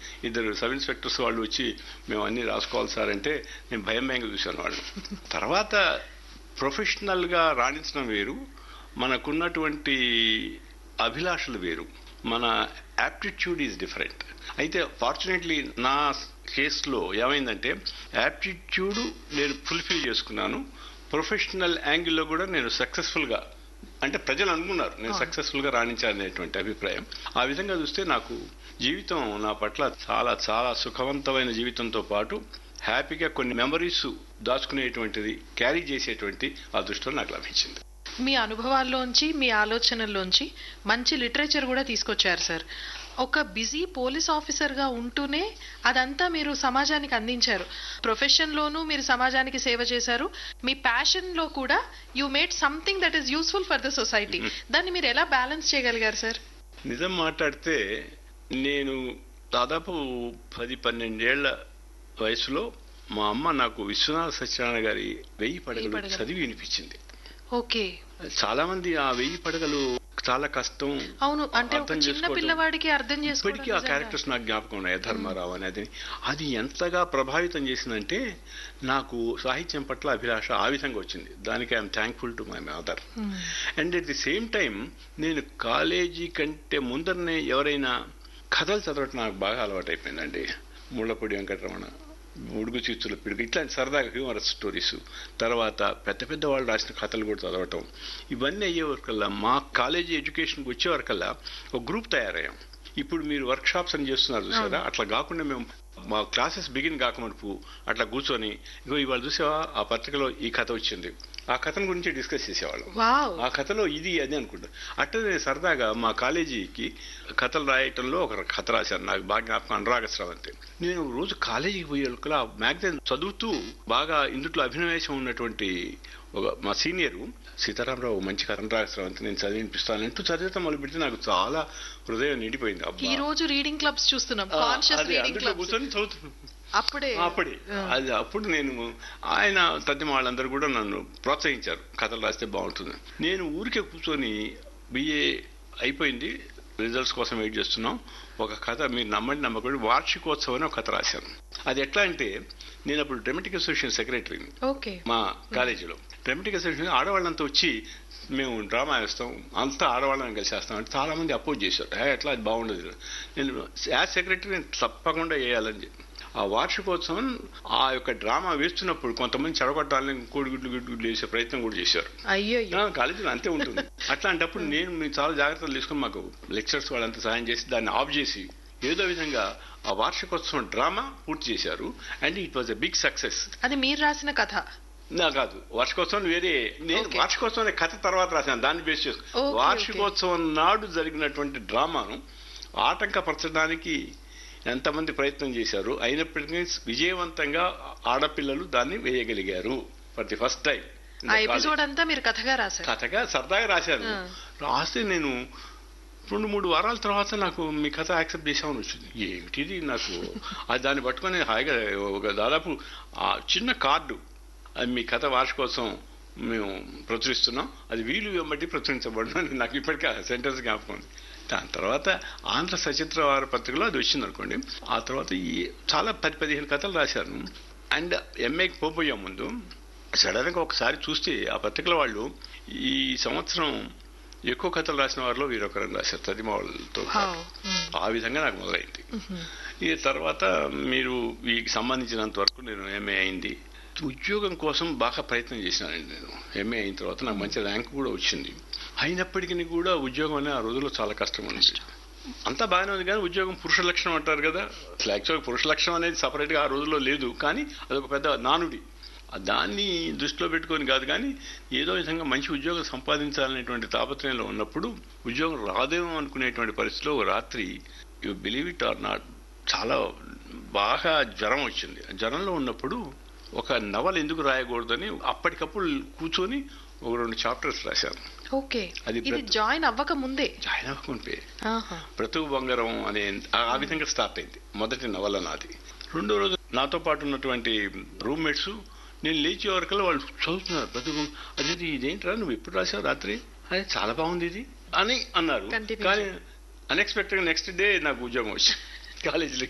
ఇద్దరు sub inspectors వాళ్ళు వచ్చి మేము అన్ని రాసుకోవాలి సార్ అంటే నేను భయం భయంగా చూశాను వాళ్ళు తర్వాత ప్రొఫెషనల్గా రాణించడం వేరు మనకున్నటువంటి అభిలాషలు వేరు మన యాప్టిట్యూడ్ ఈజ్ డిఫరెంట్ అయితే ఫార్చునేట్లీ నా కేసులో ఏమైందంటే యాప్టిట్యూడ్ నేను ఫుల్ఫిల్ చేసుకున్నాను ప్రొఫెషనల్ యాంగిల్లో కూడా నేను సక్సెస్ఫుల్గా అంటే ప్రజలు అనుకున్నారు నేను సక్సెస్ఫుల్ గా రాణించాలనేటువంటి అభిప్రాయం ఆ విధంగా చూస్తే నాకు జీవితం నా పట్ల చాలా చాలా సుఖవంతమైన జీవితంతో పాటు హ్యాపీగా కొన్ని మెమరీస్ దాచుకునేటువంటిది క్యారీ చేసేటువంటి అదృష్టం నాకు లభించింది మీ అనుభవాల్లోంచి మీ ఆలోచనల్లోంచి మంచి లిటరేచర్ కూడా తీసుకొచ్చారు సార్ ఒక బిజీ పోలీస్ ఆఫీసర్ గా ఉంటూనే అదంతా మీరు సమాజానికి అందించారు ప్రొఫెషన్ లోనూ మీరు సమాజానికి సేవ చేశారు మీ ప్యాషన్ లో కూడా you made something that is useful for the society దాన్ని మీరు ఎలా బ్యాలెన్స్ చేయగలిగారు సార్ నిజం మాట్లాడితే నేను దాదాపు పది పన్నెండేళ్ల వయసులో మా అమ్మ నాకు విశ్వనాథ సత్యనారాయణ గారి వెయ్యి పడగలు పడగలు. చదివి వినిపించింది ఓకే చాలా మంది ఆ వెయ్యి పడగలు చాలా కష్టం అవును అంటే ఒక అర్థం చిన్న చేసుకోవడం. పిల్లవాడికి అర్థం చేసుకోవడం ఇప్పటికీ ఆ నిజంగా. క్యారెక్టర్స్ నాకు జ్ఞాపకం ఉన్నాయి ధర్మారావు అనేది అది ఎంతగా ప్రభావితం చేసిందంటే నాకు సాహిత్యం పట్ల అభిలాష ఆ విధంగా వచ్చింది దానికి I'm thankful to my mother Hmm. And at the same time నేను కాలేజీ కంటే ముందరనే ఎవరైనా కథలు చదవటం నాకు బాగా అలవాటైపోయిందండి ముళ్ళపూడి వెంకటరమణ ఉడుగు చిచ్చుల పిడుగు ఇట్లాంటి సరదాగా హ్యూమరస్ స్టోరీస్ తర్వాత పెద్ద పెద్ద వాళ్ళు రాసిన కథలు కూడా చదవటం ఇవన్నీ అయ్యే వరకల్లా మా కాలేజీ ఎడ్యుకేషన్కి వచ్చే వరకల్లా ఒక గ్రూప్ తయారయ్యాం ఇప్పుడు మీరు వర్క్ షాప్స్ అని చేస్తున్నారు చూసారా అట్లా కాకుండా మేము మా క్లాసెస్ బిగిన్ కాకమునుపు అట్లా కూర్చొని ఇగో ఇవాళ చూసావా ఆ పత్రికలో ఈ కథ వచ్చింది ఆ కథను గురించి డిస్కస్ చేసేవాళ్ళం వావ్ ఆ కథలో ఇది అది అనుకుంటా అట్లనే సరదాగా మా కాలేజీకి కథలు రాయటంలో ఒక కథ రాశాను నాకు బాగా జ్ఞాపకం అనురాగ స్రవంతి నేను రోజు కాలేజీకి పోయే లోపల ఆ మ్యాగజైన్ చదువుతూ బాగా ఇందులో అభినవేశం ఉన్నటువంటి ఒక మా సీనియరు సీతారామరావు మంచి కథ అనురాగ స్రవంతి నేను చదివినిపిస్తాను అంటూ చదివితే మొదలు పెడితే నాకు చాలా హృదయం నిండిపోయింది అబ్బా. ఈ రోజు రీడింగ్ క్లబ్స్ చూస్తున్నాం ఆ, కాన్షియస్ అదే, రీడింగ్ అందులో క్లబ్స్ కూర్చొని చదువుతున్నాను అప్పుడే అప్పుడే అది అప్పుడు నేను ఆయన తద్ది వాళ్ళందరూ కూడా నన్ను ప్రోత్సహించారు కథలు రాస్తే బాగుంటుంది నేను ఊరికే కూర్చొని బిఏ అయిపోయింది రిజల్ట్స్ కోసం వెయిట్ చేస్తున్నాం ఒక కథ మీరు నమ్మండి నమ్మకండి వార్షికోత్సవం అని ఒక కథ రాశాను అది ఎట్లా అంటే నేను అప్పుడు డ్రమటిక్ అసోసియేషన్ సెక్రటరీని ఓకే మా కాలేజీలో డ్రమటిక్ అసోసియేషన్ ఆడవాళ్ళంతా వచ్చి మేము డ్రామా వేస్తాం అంతా ఆడవాళ్ళని కలిసి వేస్తాం అంటే చాలా మంది అపోజ్ చేశారు "ఏ, ఎట్లా అది బాగుండదు నేను యాజ్ సెక్రటరీ నేను తప్పకుండా వేయాలని చెప్పి ఆ వార్షికోత్సవం ఆ యొక్క డ్రామా వేస్తున్నప్పుడు కొంతమంది చెడగొట్టాలని కోడిగుడ్లు గుడ్లు వేసే ప్రయత్నం కూడా చేశారు అయ్యో నా కాలేజీలో అంతే ఉంటుంది అట్లాంటప్పుడు నేను మీరు చాలా జాగ్రత్తలు తీసుకుని మాకు లెక్చర్స్ వాళ్ళంతా సాయం చేసి దాన్ని ఆఫ్ చేసి ఏదో విధంగా ఆ వార్షికోత్సవం డ్రామా పూర్తి చేశారు and it was a big success అది మీరు రాసిన కథ నా కాదు వార్షికోత్సవం వేరే నేను Okay. వార్షికోత్సవం అనే కథ తర్వాత రాశాను దాన్ని బేస్ చేసుకుని Okay, వార్షికోత్సవం నాడు జరిగినటువంటి డ్రామాను ఆటంకపరచడానికి ఎంతమంది ప్రయత్నం చేశారు అయినప్పటికీ విజయవంతంగా ఆడపిల్లలు దాన్ని వేయగలిగారు ఫర్ ది ఫస్ట్ టైం ఆ ఎపిసోడ్ అంతా మీరు కథగా రాశారు కథగా సరదాగా రాశాను ఆ. రాస్తే నేను రెండు మూడు వారాల తర్వాత నాకు మీ కథ యాక్సెప్ట్ చేసామని వచ్చింది ఏమిటిది నాకు అది దాన్ని పట్టుకొని హాయిగా ఒక దాదాపు ఆ చిన్న కార్డు అది మీ కథ వార్షికోత్సవం మేము ప్రచురిస్తున్నాం అది వీలు వెంబడి ప్రచురించబడింది నాకు ఇప్పటికీ ఆ సెంటెన్స్ జ్ఞాపకం ఉంది దాని తర్వాత ఆంధ్ర సచిత్ర వార పత్రికలో అది వచ్చింది అనుకోండి ఆ తర్వాత ఈ చాలా పది పదిహేను కథలు రాశాను అండ్ ఎంఏకి పోపోయే ముందు సడన్గా ఒకసారి చూస్తే ఆ పత్రికల వాళ్ళు ఈ సంవత్సరం ఎక్కువ కథలు రాసిన వారిలో వీరొకరని రాశారు తదిమ వాళ్ళతో Wow. Hmm. ఆ విధంగా నాకు మొదలైంది ఈ తర్వాత మీరు వీటికి సంబంధించినంత వరకు నేను ఎంఏ అయింది ఉద్యోగం కోసం బాగా ప్రయత్నం చేశానండి నేను ఎంఏ అయిన తర్వాత నాకు మంచి ర్యాంక్ కూడా వచ్చింది అయినప్పటికీ కూడా ఉద్యోగం అనే ఆ రోజుల్లో చాలా కష్టం ఉంది అంతా బాగానే ఉంది కానీ ఉద్యోగం పురుష లక్షణం అంటారు కదా అసలు యాక్చువల్గా పురుష లక్షణం అనేది సపరేట్గా ఆ రోజుల్లో లేదు కానీ అదొక పెద్ద నానుడి ఆ దాన్ని దృష్టిలో పెట్టుకొని కాదు కానీ ఏదో విధంగా మంచి ఉద్యోగం సంపాదించాలనేటువంటి తాపత్రయంలో ఉన్నప్పుడు ఉద్యోగం రాదేమో అనుకునేటువంటి పరిస్థితిలో ఒక రాత్రి you believe it or not చాలా బాగా జ్వరం వచ్చింది ఆ జ్వరంలో ఉన్నప్పుడు ఒక నవల ఎందుకు రాయకూడదని అప్పటికప్పుడు కూర్చొని ఒక రెండు చాప్టర్స్ రాశాను ఓకే అది ఇది ప్రతి- జాయిన్ అవ్వక ముందే జాయిన్ అవ్వకుంటే ఆహా. బ్రతుకు బంగారం అనే ఆ- ఆ విధంగా స్టార్ట్ అయింది మొదటి నవల నాది రెండో రోజు నాతో పాటు ఉన్నటువంటి రూమ్మేట్స్ నేను లేచే వరకల్లా వాళ్ళు చదువుతున్నారు బ్రతుకు అదే ఇదేంట్రా నువ్వు ఎప్పుడు రాసావు రాత్రి అదే చాలా బాగుంది ఇది అని అన్నారు Continue కానీ అన్ఎక్స్పెక్టెడ్ నెక్స్ట్ డే నాకు ఉద్యోగం వచ్చింది కాలేజీలో